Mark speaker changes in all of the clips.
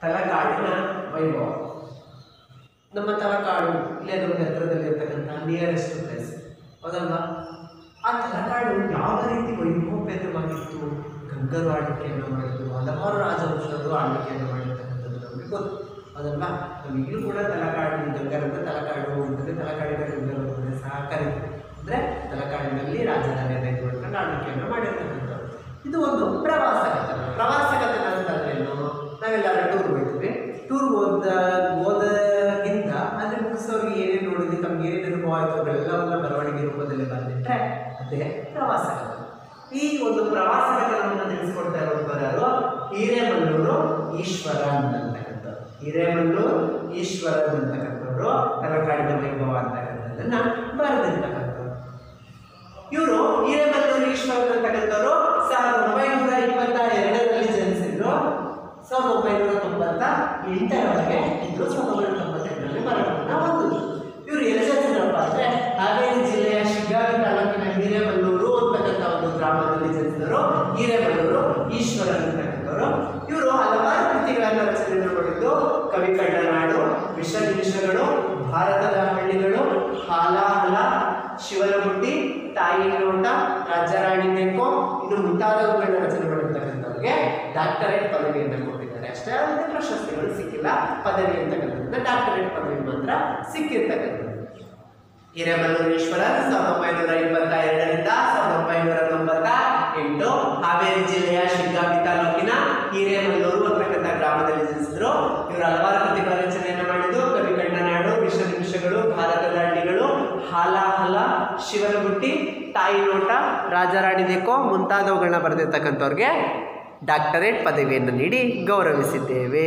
Speaker 1: ತಲಕಾಡಿನ ವೈಭವ ನಮ್ಮ ತಲಕಾಡು ಇಲ್ಲೇ ನಮಗೆ ಹತ್ರದಲ್ಲಿ ಇರ್ತಕ್ಕಂಥ ನಿಯರೆಸ್ಟ್ ಪ್ಲೇಸ್ ಹೌದಲ್ವಾ ಆ ತಲಕಾಡು ಯಾವ ರೀತಿ ವೈಭವಪೇತವಾಗಿತ್ತು ಗಂಗರು ಆಳ್ವಿಕೆಯನ್ನು ಮಾಡಿದ್ರು ಹಲವಾರು ರಾಜವಂಶಗಳು ಆಳ್ವಿಕೆಯನ್ನು ಮಾಡಿರ್ತಕ್ಕಂಥದ್ದು ನಮಗೆ ಗೊತ್ತು ಅದಲ್ವಾ ನಾವು ಈಗಲೂ ಕೂಡ ತಲಕಾಡು ಗಂಗರಂತ ತಲಕಾಡು ಅಂತಂದರೆ ತಲಕಾಡಿನ ಗಂಗರು ಅಂತಂದರೆ ಸಹ ಕರೀತೀವಿ ಅಂದರೆ ತಲಕಾಡಿನಲ್ಲಿ ರಾಜಧಾನಿಯನ್ನು ಇಟ್ಕೊಂಡು ಆಳ್ವಿಕೆಯನ್ನು ಮಾಡಿರ್ತಕ್ಕಂಥದ್ದು ಇದು ಒಂದು ಪ್ರವಾಸ ಕಥನ ಪ್ರವಾಸ ಕಥನ ಅಂತಂದ್ರೇನು ನಾವೆಲ್ಲರೂ ಟೂರ್ ಹೋಗ್ತೀವಿ ಟೂರ್ ಹೋದ ಹೋದಗಿಂತ ಅಲ್ಲಿ ಮುಗಿಸೋರಿಗೆ ಏನೇನು ನೋಡಿದ್ವಿ ತಮ್ಗೆ ಏನೇನು ಅನುಭವ ಆಯಿತು ಅವೆಲ್ಲವನ್ನ ಬರವಣಿಗೆ ರೂಪದಲ್ಲಿ ಬಂದಿಟ್ರೆ ಅದೇ ಪ್ರವಾಸ ಕಥನ ಈ ಒಂದು ಪ್ರವಾಸ ಕಥನವನ್ನು ತಿಳಿಸ್ಕೊಡ್ತಾ ಇರೋದು ಯಾರು ಹಿರೇಮಲ್ಲೂರು ಈಶ್ವರನ್ ಅಂತಕ್ಕಂಥದ್ದು ಹಿರೇಮಲ್ಲೂರು ಈಶ್ವರನ್ ಅಂತಕ್ಕಂಥವ್ರು ತಲಕಾಡಿನ ವೈಭವ ಅಂತಕ್ಕಂಥದ್ದನ್ನ ಬರೆದಿರ್ತಕ್ಕಂಥವ್ರು ಇವರು ಹಿರೇಮಲ್ಲೂರು ಈಶ್ವರನ್ ಅಂತಕ್ಕಂಥವ್ರು ಸಾವಿರದ ಒಂಬೈನೂರ ಇಪ್ಪತ್ತ ಎರಡರಲ್ಲಿ ಜನಿಸಿದ್ರು ಸಾವಿರದ ಒಂಬೈನೂರ ತೊಂಬತ್ತ ಎಂಟರವರೆಗೆ ಇದ್ರು ಸಾವಿರದ ಒಂಬೈನೂರ ತೊಂಬತ್ತೆಂಟರಲ್ಲಿ ಮರಣವನ್ನ ಹೊಂದಿದ್ರು ಇವರು ಎಲ್ಲಿ ಜನಿಸಿದ್ರಪ್ಪ ಅಂದ್ರೆ ಹಾವೇರಿ ಜಿಲ್ಲೆಯ ಶಿಗ್ಗಾವಿ ತಾಲೂಕಿನ ಹಿರೇಮಲ್ಲೂರು ಅಂತಕ್ಕಂಥ ಒಂದು ಗ್ರಾಮದಲ್ಲಿ ಜನಿಸಿದರು ಹಿರೇಮಲ್ಲೂರು ಈಶ್ವರನ್ ಅಂತಕ್ಕಂಥವ್ರು ಇವರು ಹಲವಾರು ಕೃತಿಗಳನ್ನು ರಚನೆಯನ್ನು ಮಾಡಿದ್ದು ಕವಿ ಕಳ್ಳನಾಡು ವಿಷ ನಿಮಿಷಗಳು ಭಾರತದ ಹಳ್ಳಿಗಳು ಹಾಲಾಹಲ ಶಿವನ ಬುಟ್ಟಿ ತಾಯಿ ನೋಟ ರಾಜಾರಾಣಿ ನೆಕ್ಕೋ ಇನ್ನು ಮುಂತಾದವುಗಳನ್ನ ರಚನೆ ಮಾಡಿರ್ತಕ್ಕಂಥವ್ರಿಗೆ ಡಾಕ್ಟರೇಟ್ ಪದವಿಯನ್ನು ಕೊಟ್ಟಿದ್ದಾರೆ ಅಷ್ಟೇ ಅವರಿಗೆ ಪ್ರಶಸ್ತಿಗಳು ಸಿಕ್ಕಿಲ್ಲ ಪದವಿ ಅಂತಕ್ಕಂಥದ್ದು ಡಾಕ್ಟರೇಟ್ ಪದವಿ ಮಾತ್ರ ಸಿಕ್ಕಿರ್ತಕ್ಕಂಥದ್ದು ಹಿರೇಮಲ್ಲೂರು ಈಶ್ವರ ಸಾವಿರದ ಒಂಬೈನೂರ ಇಪ್ಪತ್ತ ಎರಡರಿಂದ ಸಾವಿರದ ಒಂಬೈನೂರ ತೊಂಬತ್ತ ಎಂಟು ಹಾವೇರಿ ಜಿಲ್ಲೆಯ ಶಿಗ್ಗಾವಿ ತಾಲೂಕಿನ ಹಿರೇಮಲ್ಲೂರು ಅಂತಕ್ಕಂಥ ಗ್ರಾಮದಲ್ಲಿ ಜನಿಸಿದ್ರು ಇವರು ಹಲವಾರು ಕೃತಿಗಳ ರಚನೆಯನ್ನು ಮಾಡಿದ್ದು ಕವಿ ಕಣ್ಣನಾಡು ವಿಷ ನಿಮಿಷಗಳು ಭಾರತದ ಹಳ್ಳಿಗಳು ಹಾಲಾಹಲ ಶಿವನ ಬುಟ್ಟಿ ತಾಯಿ ನೋಟ ರಾಜಾರಾಣಿ ದೇಕೋ ಮುಂತಾದವುಗಳನ್ನ ಬರೆದಿರ್ತಕ್ಕಂಥವ್ರಿಗೆ ಡಾಕ್ಟರೇಟ್ ಪದವಿಯನ್ನು ನೀಡಿ ಗೌರವಿಸಿದ್ದೇವೆ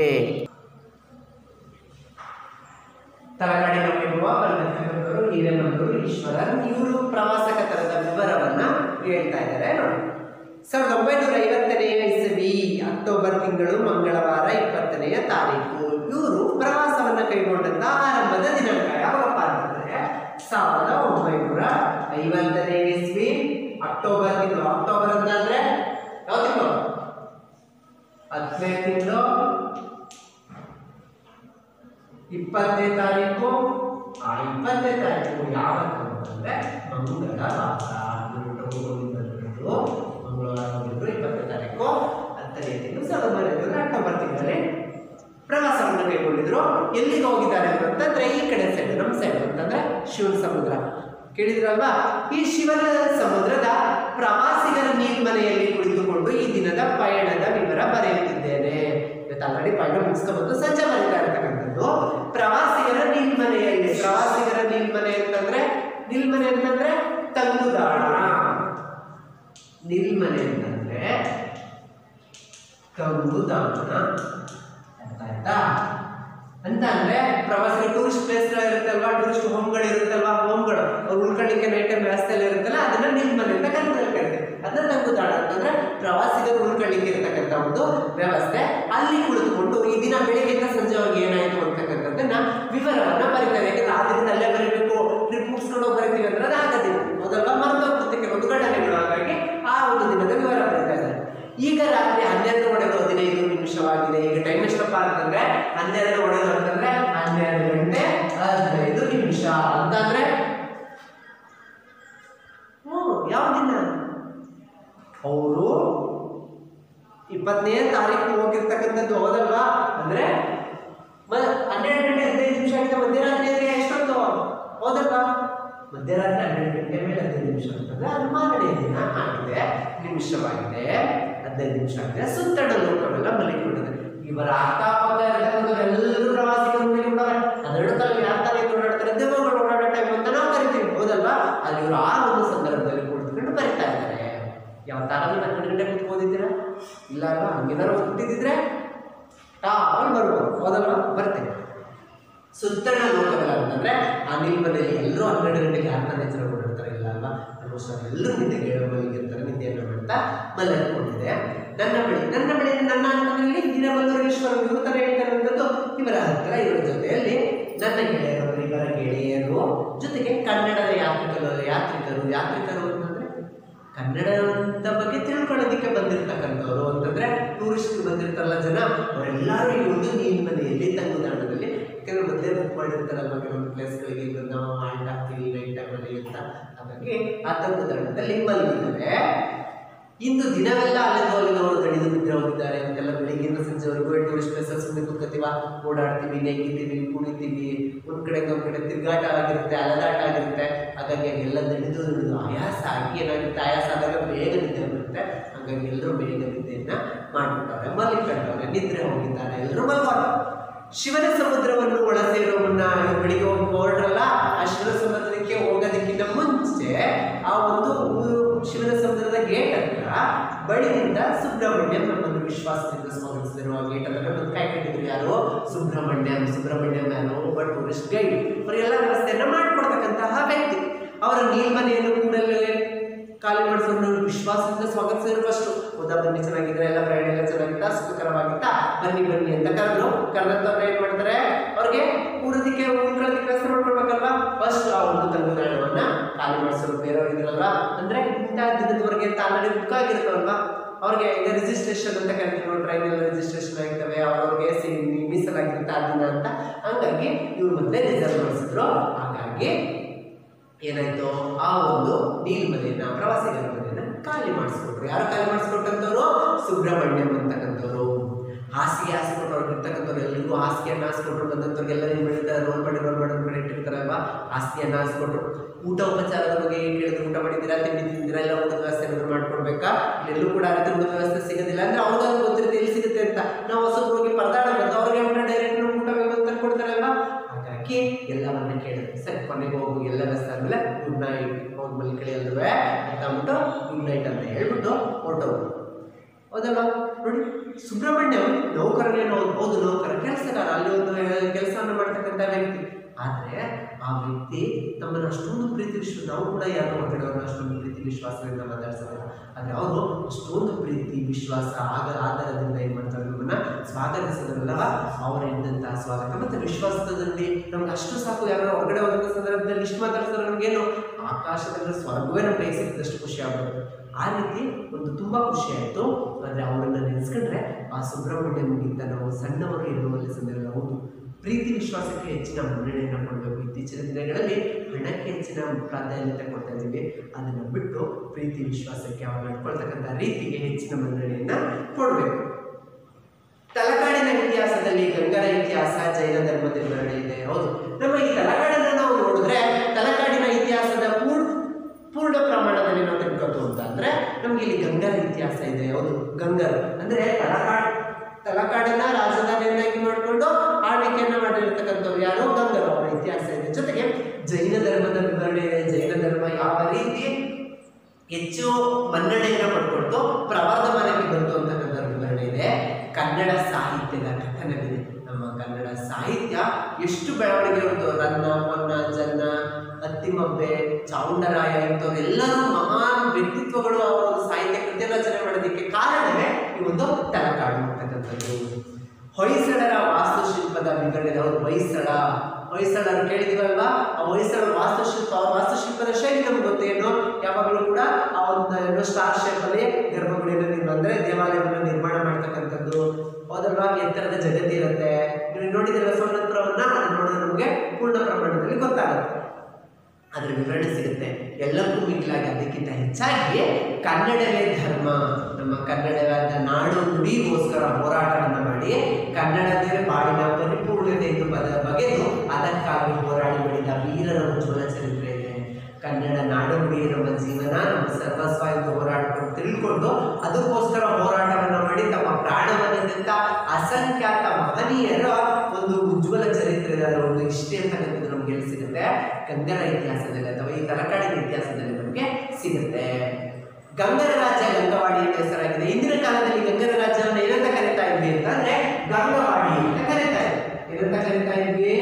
Speaker 1: ತಲಕಾಡಿನ ವೈಭವ ಬರೆದಿರ್ತಕ್ಕಂಥವ್ರು ಹಿರೇಮಲ್ಲೂರು ಈಶ್ವರನ್ ಇವರು ಪ್ರವಾಸ ಕಥನದ ವಿವರವನ್ನ ಹೇಳ್ತಾ ಇದ್ದಾರೆ ನೋಡಿ ಸಾವಿರದ ಒಂಬೈನೂರ ಐವತ್ತನೆಯ ಇಸವಿ ಅಕ್ಟೋಬರ್ ತಿಂಗಳು ಮಂಗಳವಾರ ಇಪ್ಪತ್ತನೆಯ ತಾರೀಕು ಇವರು ಪ್ರವಾಸವನ್ನ ಕೈಗೊಂಡಂತ ಆರಂಭದ ದಿನಾಂಕ ಯಾವಾಗಪ್ಪ ಅಂತಂದ್ರೆ ಸಾವಿರದ ಒಂಬೈನೂರ ಐವತ್ತನೇ ಇಸ್ವಿ ಅಕ್ಟೋಬರ್ ತಿಂಗಳು ಅಕ್ಟೋಬರ್ ಅಂತಂದ್ರೆ ಯಾವ ತಿಂಗಳು ಹತ್ತನೇ ತಿಂಗಳು ಇಪ್ಪತ್ತನೇ ತಾರೀಕು ಆ ಇಪ್ಪತ್ತನೇ ತಾರೀಕು ಯಾವತ್ತು ಅಂತಂದ್ರೆ ಮಂಗಳವಾರ ಇವರು ಹೋಗಿ ಬಂದ್ಬಿಟ್ಟು ಮಂಗಳವಾರ ಹೋಗಿದ್ರು ಇಪ್ಪತ್ತನೇ ತಾರೀಕು ಹತ್ತನೇ ತಿಂಗಳು ಸಾವಿರದ ಒಂಬೈನೂರ ಅಕ್ಟೋಬರ್ ತಿಂಗಳಲ್ಲಿ ಪ್ರವಾಸವನ್ನು ಕೈಗೊಂಡಿದ್ರು ಎಲ್ಲಿಗೆ ಹೋಗಿದ್ದಾರೆ ಅಂತಂದ್ರೆ ಈ ಕಡೆ ಸೈಡ್ ನಮ್ಮ ಸೈಡ್ ಅಂತಂದ್ರೆ ಶಿವನ ಸಮುದ್ರ ಕೇಳಿದ್ರಲ್ವಾ ಈ ಶಿವನ ಸಮುದ್ರದ ಪ್ರವಾಸಿಗರ ನೀರ್ಮನೆಯಲ್ಲಿ ಕುಳಿತುಕೊಂಡು ಈ ದಿನದ ಪಯಣದ ವಿವರ ಬರೆಯುತ್ತಿದ್ದೇನೆ ಇವತ್ತು ಆಲ್ರೆಡಿ ಪಯಣ ಮುಗಿಸ್ಕೊಬಂದು ಸಂಜೆ ಬರೀತಾ ಇರ್ತಕ್ಕಂಥದ್ದು ಪ್ರವಾಸಿಗರ ನೀಲ್ಮನೆಯಲ್ಲಿ ಪ್ರವಾಸಿಗರ ನೀಲ್ಮನೆ ಅಂತಂದ್ರೆ ನಿಲ್ಮನೆ ಅಂತಂದ್ರೆ ತಂಗುದಾಣ ನಿಲ್ಮನೆ ಅಂತಂದ್ರೆ ತಂಗುದಾಣ ಅರ್ಥ ಆಯ್ತಾ ಅಂತ ಅಂದ್ರೆ ಪ್ರವಾಸಿಗರು ಟೂರಿಸ್ಟ್ ಪ್ಲೇಸ್ ಇರುತ್ತಲ್ವಾ ಟೂರಿಸ್ಟ್ ಹೋಮ್ಗಳು ಇರುತ್ತಲ್ವಾ ಹೋಮ್ಗಳು ಅವ್ರು ಉಳ್ಕೊಳ್ಳಿಕ್ಕೆ ನೈಟ್ ಟೈಮ್ ವ್ಯವಸ್ಥೆ ಎಲ್ಲ ಇರುತ್ತಲ್ಲ ಅದನ್ನ ನಿಲ್ಮನೆ ಅಂತ ಕರೀತಾರೆ ಕರೀತಾರೆ ಅದನ್ನ ತಂಗುದಾಣ ಅಂತಂದ್ರೆ ಪ್ರವಾಸಿಗರು ಉಳ್ಕೊಳ್ಳಿಕ್ಕೆ ಇರತಕ್ಕಂಥ ಒಂದು ವ್ಯವಸ್ಥೆ ಅಲ್ಲಿ ಕುಳಿತುಕೊಂಡು ಈ ದಿನ ಬೆಳಿಗ್ಗೆಯಿಂದ ಸಂಜೆವರೆಗೆ ಏನಾಯ್ತು ಅಂತಕ್ಕಂಥದ್ದನ್ನ ವಿವರವನ್ನ ಬರೀತಾರೆ ಯಾಕಂದ್ರೆ ಆ ದಿನದ ಅಲ್ಲೇ ಬರೀಬೇಕು ಟ್ರಿಪ್ ಮುಗಿಸ್ಕೊಂಡು ಹೋಗಿ ಬರೀತೀವಿ ಅಂದ್ರೆ ಅದು ಆಗೋದಿಲ್ಲ ಮೊದಲ ಮರೆತೋಗ್ತದೆ ಕೆಲವೊಂದು ಘಟನೆಗಳು ಹಾಗಾಗಿ ಆ ಒಂದು ದಿನದ ವಿವರ ಬರೀತಾ ಇದ್ದಾರೆ ಈಗ ರಾತ್ರಿ ಹನ್ನೆರಡು ಒಡೆದು ಹದಿನೈದು ನಿಮಿಷವಾಗಿದೆ ಈಗ ಟೈಮ್ ಎಷ್ಟಪ್ಪ ಅಂತಂದ್ರೆ ಹನ್ನೆರಡು ಒಡೆದು ಅಂತಂದ್ರೆ ಹನ್ನೆರಡು ಗಂಟೆ ಹದಿನೈದು ನಿಮಿಷ ಅಂತಂದ್ರೆ ಹ್ಞೂ ಯಾವ ದಿನ ಅವರು ಇಪ್ಪತ್ತನೇ ತಾರೀಕು ಹೋಗಿರ್ತಕ್ಕಂಥದ್ದು ಹೌದಲ್ವಾ ಅಂದ್ರೆ ಮ- ಹನ್ನೆರಡು ಗಂಟೆ ಹದಿನೈದು ನಿಮಿಷ ಆಗಿದೆ ಮಧ್ಯರಾತ್ರಿ ಅಂದ್ರೆ ಎಷ್ಟೊತ್ತು ಹೌದಲ್ವಾ ಮಧ್ಯರಾತ್ರಿ ಹನ್ನೆರಡು ಗಂಟೆ ಮೇಲೆ ಹದಿನೈದು ನಿಮಿಷ ಅಂತಂದ್ರೆ ಅದು ಮಾರನೇ ದಿನ ಆಗಿದೆ ನಿಮಿಷವಾಗಿದೆ ಹದಿನೈದು ನಿಮಿಷ ಆಗಿದೆ ಸುತ್ತಡ ಲೋಕವೆಲ್ಲ ಮಲಿಕೊಂಡಿದೆ ಇವರ ಅಕ್ಕಪಕ್ಕ ಇರ್ತಕ್ಕಂಥವ್ರೆಲ್ಲರೂ ಪ್ರವಾಸಿಗರು ಮಲಿಕೊಂಡವ್ರೆ ಅದೆರಡು ಕಾಲ ಯಾವ ತರ ಓಡಾಡ್ತಾರೆ ದೆವ್ವಗಳು ಓಡಾಡೋ ಟೈಮ್ ಅಂತ ನಾವು ಕರಿತೀವಿ ಹೌದಲ್ವಾ ಅಲ್ಲಿ ಇವರು ಆ ಒಂದು ಸಂದರ್ಭದಲ್ಲಿ ಕುಳಿತುಕೊಂಡು ಬರಿತಾ ಇದ್ದಾರೆ ಯಾವ ತರ ಹನ್ನೆರಡು ಗಂಟೆ ಕುತ್ಕೋದಿದ್ದೀರಾ ಇಲ್ಲ ಅಲ್ವಾ ಹಂಗೇನಾರು ಕೂತಿದ್ದಿದ್ರೆ ಟಾಲ್ ಬರ್ಬೋದು ಹೌದಲ್ವಾ ಬರ್ತೇನೆ ಸುತ್ತಣ ಲೋಕವೆಲ್ಲ ಅಂತಂದ್ರೆ ಆ ನಿಲ್ಮನೆಯಲ್ಲಿ ಎಲ್ಲರೂ ಹನ್ನೆರಡು ಗಂಟೆಗೆ ಹನ್ನೊಂದು ಎಚ್ಚರ ಓಡಾಡ್ತಾರೆ ಇಲ್ಲ ಅಲ್ವಾ ಆಲ್ಮೋಸ್ಟ್ ಎಲ್ಲರೂ ನಿದ್ದೆಗೆ ಮಲಗಿರ್ತಾರೆ ನಿದ್ದೆಯನ್ನು ಮಾಡ್ತಾ ಮಲಗಿಕೊಂಡಿದೆ ನನ್ನ ಬಳಿ ನನ್ನ ಬಳಿ ನನ್ನ ಅಂಕನಲ್ಲಿ ಹಿರಮಲ್ಲೂರೇಶ್ವರ ಇವರು ತರ ಹೇಳ್ತಾರಂಥದ್ದು ಇವರ ಹತ್ರ ಇವರ ಜೊತೆಯಲ್ಲಿ ನನ್ನ ಗೆಳೆಯರು ಇವರ ಗೆಳೆಯರು ಜೊತೆಗೆ ಕನ್ನಡದ ಯಾತ್ರಿಕರು ಯಾತ್ರಿಕರು ಯಾತ್ರಿಕರು ಅಂತಂದ್ರೆ ಕನ್ನಡದ ಬಗ್ಗೆ ತಿಳ್ಕೊಳ್ಳೋದಕ್ಕೆ ಬಂದಿರ್ತಕ್ಕಂಥವ್ರು ಅಂತಂದ್ರೆ ಟೂರಿಸ್ಟ್ ಬಂದಿರ್ತಾರಲ್ಲ ಜನ ಅವರೆಲ್ಲರೂ ಈ ಒಂದು ನೀಲ್ಮನೆಯಲ್ಲಿ ತಂಗುದಾಣದಲ್ಲಿ ಕೆಲವು ಮೊದಲೇ ಬುಕ್ ಮಾಡಿರ್ತಾರಲ್ವ ಕೆಲವೊಂದು ಪ್ಲೇಸ್ಗಳಿಗೆ ಇದು ನಾವು ಹಾಲ್ಟ್ ಆಗ್ತೀವಿ ನೈಟ್ ಟೈಮಲ್ಲಿ ಅಂತ ಹಾಗಾಗಿ ಆ ತಂಗುದಾಣದಲ್ಲಿ ಮಲಗಿದ್ದಾರೆ ಇಂದು ದಿನವೆಲ್ಲ ಅಲ್ಲಿಂದ ಅಲ್ಲಿಂದ ಅವರು ದಣಿದು ನಿದ್ರೆ ಹೋಗಿದ್ದಾರೆ ಅಂತೆಲ್ಲ ಬೆಳಿಗ್ಗೆಯಿಂದ ಸಂಜೆವರೆಗೂ ಟೂರಿಸ್ಟ್ ಪ್ಲೇಸಸ್ ಸುಮ್ಮನೆ ಕೂತ್ಕೋತೀವ ಓಡಾಡ್ತೀವಿ ನೆಗಿತೀವಿ ಕುಣಿತೀವಿ ಒಂದ್ ಕಡೆಯಿಂದ ಒಂದ್ ಕಡೆ ತಿರುಗಾಟ ಆಗಿರುತ್ತೆ ಅಲದಾಟ ಆಗಿರುತ್ತೆ ಹಾಗಾಗಿ ಎಲ್ಲ ದಣಿದು ದಣಿದು ಆಯಾಸ ಆಗಿ ಏನಾಗುತ್ತೆ ಆಯಾಸ ಆದಾಗ ಬೇಗ ನಿದ್ರೆ ಬರುತ್ತೆ ಹಾಗಾಗಿ ಎಲ್ಲರೂ ಬೇಗ ನಿದ್ದೆಯನ್ನ ಮಾಡ್ಬಿಟ್ಟವ್ರೆ ಮಲ್ಲಿಕೊಂಡವ್ರೆ ನಿದ್ರೆ ಹೋಗಿದ್ದಾರೆ ಎಲ್ಲರೂ ಮಲ್ಕೊಂಡು ಶಿವನ ಸಮುದ್ರವನ್ನು ಒಳ ಸೇರೋ ಮುನ್ನ ಇವ್ರು ಬೆಳಿಗ್ಗೆ ಹೋಗಿ ಹೊರಟ್ರಲ್ಲ ಆ ಶಿವನ ಸಮುದ್ರಕ್ಕೆ ಹೋಗೋದಕ್ಕಿಂತ ಮುಂಚೆ ಆ ಒಂದು ಊರು ಶಿವನ ಸಮುದ್ರದ ಗೇಟ್ ಹತ್ರ ಬಳಿಯಿಂದ ಸುಬ್ರಹ್ಮಣ್ಯಂ ನಮ್ಮನ್ನು ವಿಶ್ವಾಸದಿಂದ ಸ್ವಾಗತಿಸಿದರು ಆ ಗೇಟ್ ಹತ್ರ ಬಂದು ಕಾಯ್ಕೊಂಡಿದ್ರು ಯಾರು ಸುಬ್ರಹ್ಮಣ್ಯಂ ಸುಬ್ರಹ್ಮಣ್ಯಂ ಯಾರು ಒಬ್ಬ ಟೂರಿಸ್ಟ್ ಗೈಡ್ ಅವರೆಲ್ಲ ವ್ಯವಸ್ಥೆಯನ್ನ ಮಾಡ್ಕೊಡ್ತಕ್ಕಂತಹ ವ್ಯಕ್ತಿ ಅವರ ನೀಲ್ಮನೆಯನ್ನು ಕೂಡಲೇ ಖಾಲಿ ಮಾಡಿಸ್ಕೊಂಡು ವಿಶ್ವಾಸದಿಂದ ಸ್ವಾಗತಿಸಿದ್ರು ಫಸ್ಟ್ ಹೌದಾ ಬನ್ನಿ ಚೆನ್ನಾಗಿದ್ರೆ ಎಲ್ಲ ಪ್ರಯಾಣ ಎಲ್ಲ ಚೆನ್ನಾಗಿತ್ತಾ ಸುಖಕರವಾಗಿತ್ತಾ ಬನ್ನಿ ಬನ್ನಿ ಅಂತ ಕರೆದ್ರು ಕರೆದಂತವ್ರು ಏನ್ ಮಾಡ್ತಾರೆ ಅವ್ರಿಗೆ ಊರದಕ್ಕೆ ಉಳ್ಕೊಳ್ಳೋದಕ್ಕೆ ವ್ಯವಸ್ಥೆ ಮಾಡ್ಕೊಡ್ಬೇಕಲ್ವಾ ಫಸ್ಟ್ ಆ ಒಂದು ತಂಗುದಾಣವನ್ನ ಖಾಲಿ ಮಾಡಿಸೋರು ಬೇರೆಯವ್ರು ಇದ್ರಲ್ವಾ ಅಂದ್ರೆ ಇಂಥ ದಿನದವರೆಗೆ ಅಂತ ಆಲ್ರೆಡಿ ಬುಕ್ ಆಗಿರ್ತಾವಲ್ವಾ ಅವ್ರಿಗೆ ಈಗ ರಿಜಿಸ್ಟ್ರೇಷನ್ ಅಂತ ಕರಿತೀವಿ ನಾವು ಟ್ರೈನಲ್ಲಿ ರಿಜಿಸ್ಟ್ರೇಷನ್ ಆಗಿರ್ತವೆ ಅವ್ರವ್ರಿಗೆ ಸಿ ಮೀಸಲಾಗಿರುತ್ತೆ ಆ ದಿನ ಅಂತ ಹಂಗಾಗಿ ಇವ್ರು ಮೊದಲೇ ರಿಸರ್ವ್ ಮಾಡಿಸಿದ್ರು ಹಾಗಾಗಿ ಏನಾಯ್ತು ಆ ಒಂದು ನೀಲ್ಮನೆಯನ್ನ ಪ್ರವಾಸಿಗರ ಮನೆಯನ್ನ ಖಾಲಿ ಮಾಡಿಸ್ಕೊಟ್ರು ಯಾರು ಖಾಲಿ ಮಾಡಿಸ್ಕೊಟ್ಟಂತವ್ರು ಸುಬ್ರಹ್ಮಣ್ಯಂ ಅಂತಕ್ಕಂಥವ್ರು ಹಾಸಿಗೆ ಹಾಸ್ಕೊಟ್ರು ಅವ್ರಿಗೆ ಇರ್ತಕ್ಕಂಥವ್ರು ಎಲ್ರಿಗೂ ಹಾಸಿಗೆಯನ್ನ ಹಾಸ್ಕೊಟ್ರು ಬಂದಂಥವ್ರಿಗೆಲ್ಲ ಏನು ಮಾಡಿರ್ತಾರೆ ರೋಲ್ ಮಾಡಿ ರೋಲ್ ಮಾಡಿ ಮಾಡಿ ಇಟ್ಟಿರ್ತಾರಲ್ವಾ ಹಾಸಿಗೆಯನ್ನ ಹಾಸ್ಕೊಟ್ರು ಊಟ ಉಪಚಾರದ ಬಗ್ಗೆ ಏನ್ ಕೇಳಿದ್ರು ಊಟ ಮಾಡಿದ್ದೀರಾ ತಿಂಡಿ ತಿಂದಿರಾ ಎಲ್ಲ ಊಟದ ವ್ಯವಸ್ಥೆ ಏನಾದ್ರು ಮಾಡ್ಕೊಡ್ಬೇಕಾ ಇಲ್ಲೆಲ್ಲೂ ಕೂಡ ಆ ರೀತಿ ಊಟದ ವ್ಯವಸ್ಥೆ ಸಿಗೋದಿಲ್ಲ ಅಂದ್ರೆ ಅವ್ರಿಗಾದ್ರೂ ಗೊತ್ತಿರುತ್ತೆ ಎಲ್ಲಿ ಸಿಗುತ್ತೆ ಅಂತ ನಾವು ಹೊಸಬ್ರು ಹೋಗಿ ಪರದಾಡಬೇಕು ಅವ್ರಿಗೆ ಡೈರೆಕ್ಟ್ ಊಟ ಬೇಕು ಅಂತ ಕೊಡ್ತಾರಲ್ವಾ ಹಾಗಾಗಿ ಎಲ್ಲವನ್ನ ಕೇಳಿದ್ರು ಸರಿ ಕೊನೆಗೆ ಹೋಗು ಎಲ್ಲ ವ್ಯವಸ್ಥೆ ಆದ್ಮೇಲೆ ಗುಡ್ ನೈಟ್ ಹೋಗಿ ಮಲ್ಕಳಿ ಅಲ್ವೇ ಅಂತ ಅಂದ್ಬಿಟ್ಟು ಗುಡ್ ನೈಟ್ ಅಂತ ಹೇಳ್ಬಿಟ್ಟು ಹೊರಟೋರು ಹೌದಲ್ವಾ ನೋಡಿ ಸುಬ್ರಹ್ಮಣ್ಯಂ ನೌಕರನೇನೋ ಹೌದು ನೌಕರ ಕೆಲಸಗಾರ ಅಲ್ಲಿ ಒಂದು ಕೆಲಸವನ್ನು ಮಾಡ್ತಕ್ಕಂಥ ವ್ಯಕ್ತಿ ಆದ್ರೆ ಆ ವ್ಯಕ್ತಿ ನಮ್ಮನ್ನು ಅಷ್ಟೊಂದು ಪ್ರೀತಿ ವಿಶ್ವಾಸ ನಾವು ಕೂಡ ಯಾರೋ ಹೊರಗಡೆಯವ್ರನ್ನ ಅಷ್ಟೊಂದು ಪ್ರೀತಿ ವಿಶ್ವಾಸದಿಂದ ಮಾತಾಡ್ಸೋದಿಲ್ಲ ಆದ್ರೆ ಅವರು ಅಷ್ಟೊಂದು ಪ್ರೀತಿ ವಿಶ್ವಾಸ ಆಗ ಆಧಾರದಿಂದ ಏನ್ ಮಾಡ್ತಾರೆ ನಮ್ಮನ್ನ ಸ್ವಾಗತಿಸೋದ್ರಲ್ಲವ ಅವರ ಇದ್ದಂತಹ ಸ್ವಾಗತ ಮತ್ತೆ ವಿಶ್ವಾಸದಲ್ಲಿ ನಮ್ಗೆ ಅಷ್ಟು ಸಾಕು ಯಾರೋ ಹೊರಗಡೆ ಹೋದಂಥ ಸಂದರ್ಭದಲ್ಲಿ ಇಷ್ಟು ಮಾತಾಡ್ತಾರೆ ನಮ್ಗೇನು ಆಕಾಶದಲ್ಲಿ ಸ್ವರ್ಗವೇ ನಮ್ಮ ಕೈ ಸಿಕ್ಕಿದಷ್ಟು ಖುಷಿ ಆಗ್ಬೋದು ಆ ರೀತಿ ಒಂದು ತುಂಬಾ ಖುಷಿ ಆಯಿತು ಆದರೆ ಅವರನ್ನ ನೆನೆಸ್ಕೊಂಡ್ರೆ ಆ ಸುಬ್ರಹ್ಮಣ್ಯಂಗಿಂತ ನಾವು ಸಣ್ಣವರು ಎನ್ನುವಲ್ಲಿ ಸಂದರ್ಭ ಹೌದು ಪ್ರೀತಿ ವಿಶ್ವಾಸಕ್ಕೆ ಹೆಚ್ಚಿನ ಮನ್ನಣೆಯನ್ನು ಕೊಡಬೇಕು ಇತ್ತೀಚಿನ ದಿನಗಳಲ್ಲಿ ಹಣಕ್ಕೆ ಹೆಚ್ಚಿನ ಪ್ರಾಧಾನ್ಯತೆ ಕೊಡ್ತಾ ಇದ್ದೀವಿ ಅದನ್ನು ಬಿಟ್ಟು ಪ್ರೀತಿ ವಿಶ್ವಾಸಕ್ಕೆ ಅವ್ರು ನಡ್ಕೊಳ್ತಕ್ಕಂಥ ರೀತಿಗೆ ಹೆಚ್ಚಿನ ಮನ್ನಣೆಯನ್ನ ಕೊಡಬೇಕು ತಲಕಾಡಿನ ಇತಿಹಾಸದಲ್ಲಿ ಗಂಗರ ಇತಿಹಾಸ ಜೈನ ಧರ್ಮದ ವಿವರಣೆ ಇದೆ ಹೌದು ನಮ್ಮ ಈ ತಲಕಾಡನ್ನ ನಾವು ನೋಡಿದ್ರೆ ತಲಕಾಡಿನ ಇತಿಹಾಸದ ಪೂರ್ಣ ಪೂರ್ಣ ಪ್ರಮಾಣದಲ್ಲಿ ನಾವು ತಿಳ್ಕೊತು ಅಂತ ಅಂದ್ರೆ ನಮ್ಗೆ ಇಲ್ಲಿ ಗಂಗರ ಇತಿಹಾಸ ಇದೆ ಹೌದು ಗಂಗರು ಅಂದ್ರೆ ತಲಕಾಡ್ ತಲಕಾಡನ್ನ ರಾಜಧಾನಿಯನ್ನಾಗಿ ಮಾಡಿಕೊಂಡು ಆಳ್ವಿಕೆಯನ್ನ ಮಾಡಿರ್ತಕ್ಕಂಥವ್ರು ಯಾರು ಗಂಗರು ಅವರ ಇತಿಹಾಸ ಇದೆ ಜೊತೆಗೆ ಜೈನ ಧರ್ಮದ ವಿವರಣೆ ಇದೆ ಜೈನ ಧರ್ಮ ಯಾವ ರೀತಿ ಹೆಚ್ಚು ಮನ್ನಣೆಯನ್ನು ಪಡ್ಕೊಳ್ತು ಪ್ರವರ್ಧಮಾನಕ್ಕೆ ಬಂತು ಅಂತಕ್ಕಂಥ ವಿವರಣೆ ಇದೆ ಕನ್ನಡ ಸಾಹಿತ್ಯದ ಕಥನವಿದೆ ನಮ್ಮ ಕನ್ನಡ ಸಾಹಿತ್ಯ ಎಷ್ಟು ಬೆಳವಣಿಗೆ ಹೊಂದು ರನ್ನ ಪೊನ್ನ ಜನ್ನ ಅತ್ತಿಮಬ್ಬೆ ಚಾವುಂಡರಾಯ ಇಂಥವರೆಲ್ಲರೂ ಮಹಾನ್ ವ್ಯಕ್ತಿತ್ವಗಳು ಅವರ ಒಂದು ಸಾಹಿತ್ಯ ಕೃತಿ ರಚನೆ ಮಾಡೋದಕ್ಕೆ ಕಾರಣವೇ ಈ ಒಂದು ತಲಕಾಡು ಅಂತಕ್ಕಂಥದ್ದು ಹೊಯ್ಸಳರ ವಾಸ್ತುಶಿಲ್ಪದ ವಿವರಣೆ ಹೌದು ಹೊಯ್ಸಳ ಹೊಯ್ಸಳರು ಕೇಳಿದಿವಲ್ವಾ ಆ ಹೊಯ್ಸಳರ ವಾಸ್ತುಶಿಲ್ಪ ಅವ್ರ ವಾಸ್ತುಶಿಲ್ಪದ ಶೈಲಿ ನಮ್ಗೆ ಗೊತ್ತೇನು ಯಾವಾಗಲೂ ಕೂಡ ಆ ಒಂದು ಏನು ಸ್ಟಾರ್ ಶೇಪಲ್ಲಿ ಗರ್ಭಗುಡಿಯನ್ನು ನಿರ್ಮಾಣ ಅಂದರೆ ದೇವಾಲಯವನ್ನು ನಿರ್ಮಾಣ ಮಾಡ್ತಕ್ಕಂಥದ್ದು ಹೌದಲ್ವಾ ಎತ್ತರದ ಜಗತ್ತಿ ಇರುತ್ತೆ ನೀವು ನೋಡಿದಿರ ಸ್ವರ್ಣಪುರವನ್ನ ಅದನ್ನ ನೋಡಿದ್ರೆ ನಮಗೆ ಪೂರ್ಣ ಪ್ರಮಾಣದಲ್ಲಿ ಗೊತ್ತಾಗುತ್ತೆ ಅದರ ವಿವರಣೆ ಸಿಗುತ್ತೆ ಎಲ್ಲಕ್ಕೂ ಮಿಗಿಲಾಗಿ ಅದಕ್ಕಿಂತ ಹೆಚ್ಚಾಗಿ ಕನ್ನಡವೇ ಧರ್ಮ ನಮ್ಮ ಕನ್ನಡವಾದ ನಾಡು ನುಡಿಗೋಸ್ಕರ ಹೋರಾಟವನ್ನು ಮಾಡಿ ಕನ್ನಡದೇ ಬಾಳಿನ ಪರಿಪೂರ್ಣತೆ ಎಂದು ಪದ ಬಗೆದು ಅದಕ್ಕಾಗಿ ಹೋರಾಡಿ ಮಾಡಿದ ವೀರರ ಉಜ್ವಲ ಚರಿತ್ರೆ ಇದೆ ಕನ್ನಡ ನಾಡು ನುಡಿ ನಮ್ಮ ಜೀವನ ನಮ್ಮ ಸರ್ವಸ್ವ ಎಂದು ಹೋರಾಡ್ಕೊಂಡು ತಿಳ್ಕೊಂಡು ಅದಕ್ಕೋಸ್ಕರ ಹೋರಾಟವನ್ನು ಮಾಡಿ ತಮ್ಮ ಪ್ರಾಣವನ್ನೆಂತ ಅಸಂಖ್ಯಾತ ಮಹನೀಯರ ಒಂದು ಉಜ್ವಲ ಚರಿತ್ರೆ ಇದೆ ಅದರ ಒಂದು ಹಿಸ್ಟ್ರಿ ಅಂತಕ್ಕಂಥದ್ದು ನಮ್ಗೆ ಎಲ್ಲಿ ಸಿಗುತ್ತೆ ಗಂಗರ ಇತಿಹಾಸದಲ್ಲಿ ಅಥವಾ ಈ ತಲಕಾಡಿನ ಇತಿಹಾಸದಲ್ಲಿ ನಮಗೆ ಸಿಗುತ್ತೆ ಗಂಗರ ರಾಜ್ಯ ಗಂಗವಾಡಿ ಅಂತ ಹೆಸರಾಗಿದೆ ಇಂದಿನ ಕಾಲದಲ್ಲಿ ಗಂಗರ ರಾಜ್ಯವನ್ನು ಏನಂತ ಕರೀತಾ ಇದ್ವಿ ಅಂತಂದ್ರೆ ಗಂಗವಾಡಿ ಅಂತ ಕರೀತಾ ಇದ್ವಿ ಏನಂತ ಕರೀತಾ ಇದ್ವಿ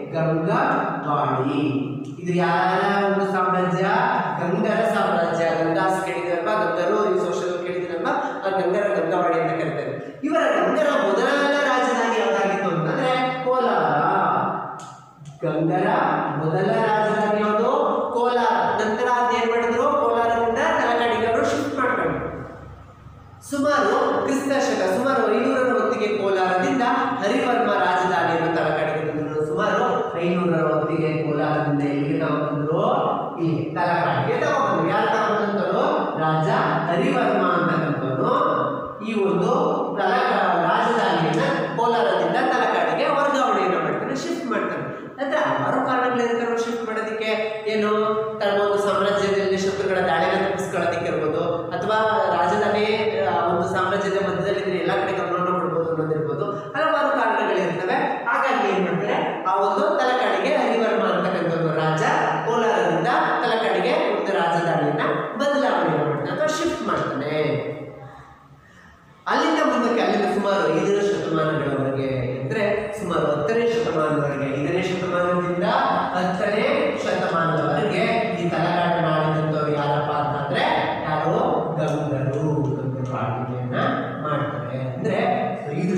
Speaker 1: ಗಂಗವಾಡಿ ಇದು ಯಾರ ಒಂದು ಸಾಮ್ರಾಜ್ಯ ಗಂಗರ ಸಾಮ್ರಾಜ್ಯ ಗಂಗಾಸ್ ಕೇಳಿದ್ರಲ್ವಾ ಗಂಗರು ಈ ಸೋಷಲ್ ಕೇಳಿದ್ರಲ್ವಾ ಆ ಗಂಗರ ಗಂಗವಾಡಿ ಅಂತ ಕರೀತಾರೆ ಇವರ ಗಂಗರ ಮೊದಲ ರಾಜಧಾನಿ ಯಾವ್ದಾಗಿತ್ತು ಅಂತಂದ್ರೆ ಕೋಲಾರ ಗಂಗರ ಮೊದಲ ರಾಜಧಾನಿ ಯಾವುದು ಕೋಲಾರ ನಂತರ ಅದೇನ್ ಮಾಡಿದ್ರು ಕೋಲಾರದಿಂದ ತಲಕಾಡಿಗರು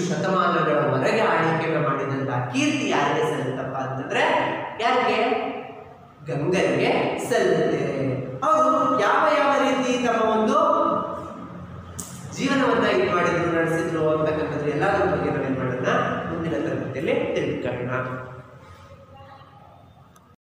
Speaker 1: ಶತಮಾನಗಳವರೆಗೆ ಆಳ್ವಿಕೆಯನ್ನು ಮಾಡಿದಂತ ಕೀರ್ತಿ ಯಾರಿಗೆ ಸಲ್ಲುತ್ತಪ್ಪ ಅಂತಂದ್ರೆ ಯಾರಿಗೆ ಗಂಗನಿಗೆ ಸಲ್ಲುತ್ತೆ ಹೌದು ಯಾವ ಯಾವ ರೀತಿ ತಮ್ಮ ಒಂದು ಜೀವನವನ್ನ ಇದು ಮಾಡಿದ್ರು ನಡೆಸಿದ್ರು ಅಂತಕ್ಕಂಥದ್ದು ಎಲ್ಲದರ ಬಗ್ಗೆ ನಾವೇನ್ ಮಾಡೋಣ ಮುಂದಿನ ತರಗತಿಯಲ್ಲಿ ತಿಳ್ಕೊಳ್ಳೋಣ